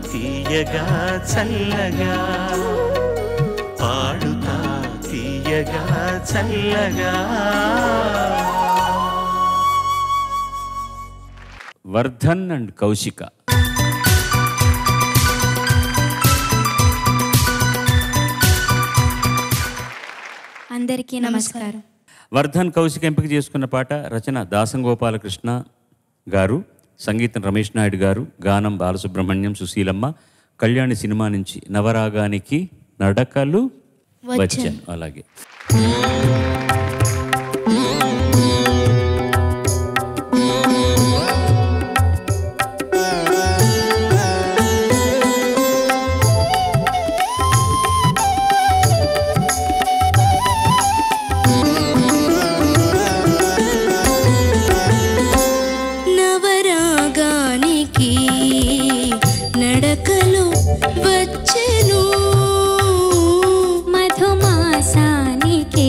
తీయగా చల్లగా పాడుతా తీయగా చల్లగా వర్ధన్ అండ్ కౌశిక అందరికీ నమస్కారం వర్ధన్ కౌశిక ఎంపిక చేసుకున్న పాట రచన దాసం గోపాలకృష్ణ గారు సంగీతం రమేష్ నాయుడు గారు గానం బాలసుబ్రహ్మణ్యం సుశీలమ్మ కళ్యాణి సినిమా నుంచి నవరాగానికి నడకలు వచ్చాను అలాగే నవరాగానికి నడకలు వచ్చెను మధుమాసానికి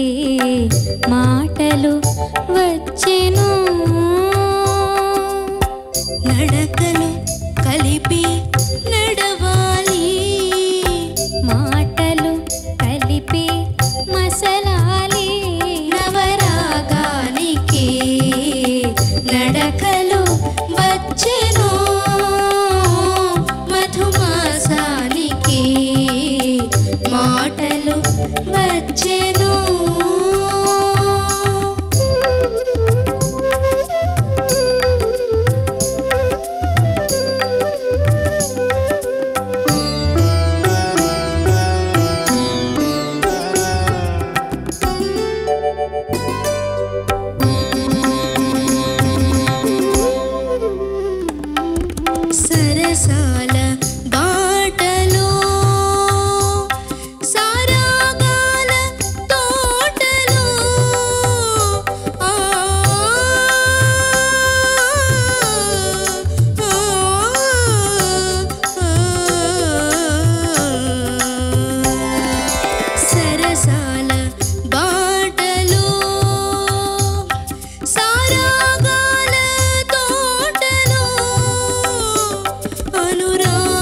మాటలు వచ్చెను నడకలు కలిపి నడవాలి మాటలు కలిపి మసలాలి నవరాగానికి నడకలు వచ్చెను మధుమాసానికి మాటలు వచ్చెను సరసాల బాటలో సారాగాల తోటలో ఆ, సరసాల బాటలో సారాగాల తోటలో అనురాగాల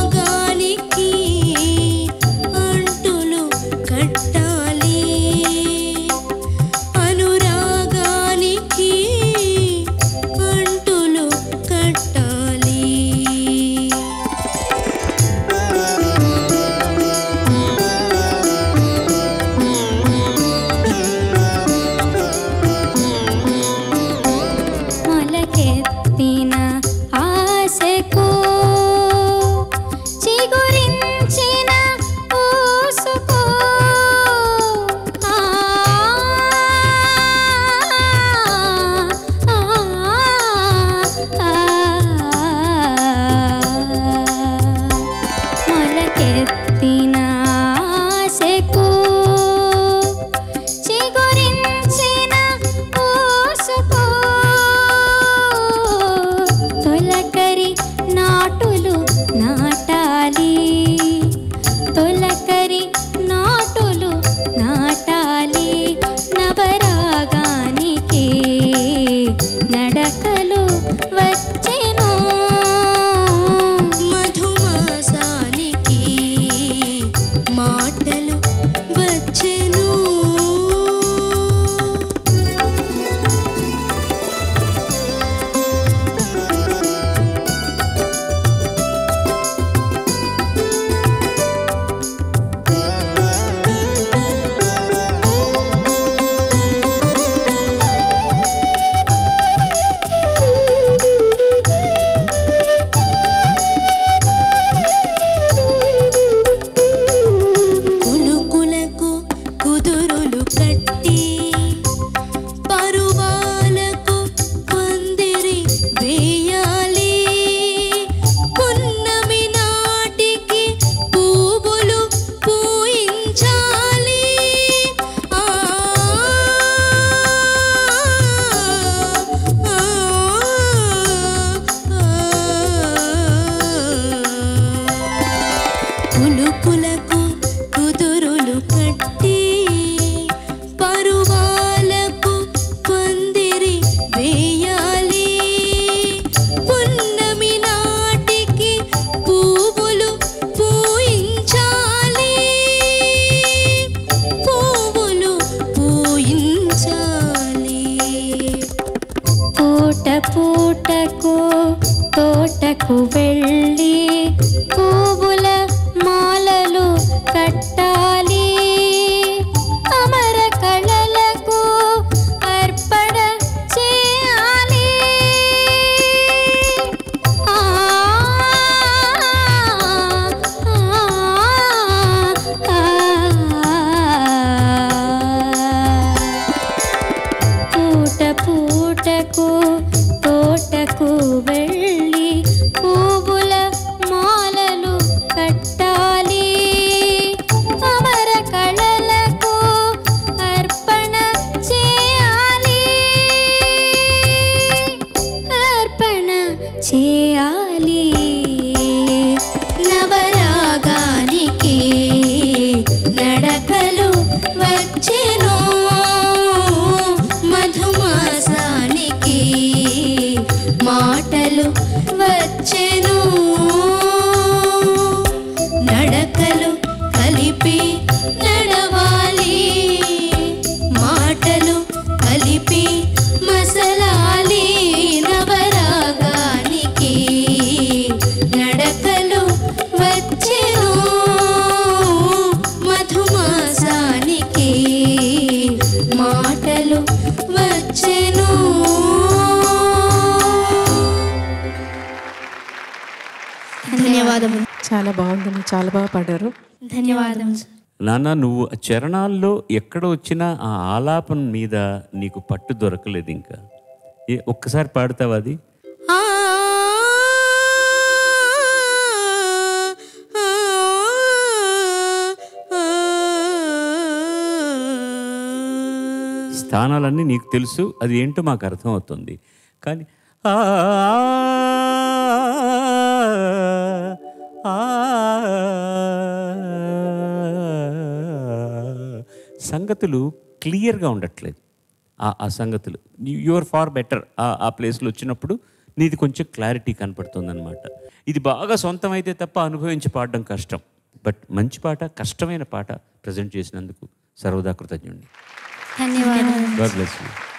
తోటకు వెళ్ళి పువ్వుల మాలలు కట్టాలి అమర కళలకు అర్పణ చేయాలి ఆ పూట పూటకు తోటకు వెళ్ళి పువ్వుల మాలలు కట్టాలి అమర కళలకు అర్పణ చేయాలి అర్పణ చేయాలి నవరాగానికి నడకలు వచ్చెను మధుమాసానికి మాటలు వచ్చెను నడకలు కలిపి నడవాలి మాటలు కలిపి మసలాలి నవరాగానికి నడకలు వచ్చెను మధుమాసానికి మాటలు వచ్చెను ధన్యవాదములు చాలా బాగుందండి చాలా బాగా పాడారు ధన్యవాదములు సార్ నాన్న నువ్వు ఆ చరణాల్లో ఎక్కడ వచ్చినా ఆ ఆలాపన మీద నీకు పట్టు దొరకలేదు ఇంకా ఏ ఒక్కసారి పాడతావా అది ఆ స్థానాలన్నీ నీకు తెలుసు అది ఏంటో మాకు అర్థమవుతుంది కానీ ఆ, ఆ, సంగతులు క్లియర్గా ఉండట్లేదు ఆ ఆ సంగతులు యువర్ ఫార్ బెటర్ ఆ ప్లేస్లో వచ్చినప్పుడు నీది కొంచెం క్లారిటీ కనపడుతుంది అనమాట ఇది బాగా సొంతం అయితే తప్ప అనుభవించి పాడడం కష్టం బట్ మంచి పాట కష్టమైన పాట ప్రజెంట్ చేసినందుకు సర్వదా కృతజ్ఞుడిని ధన్యవాదాలు God bless you.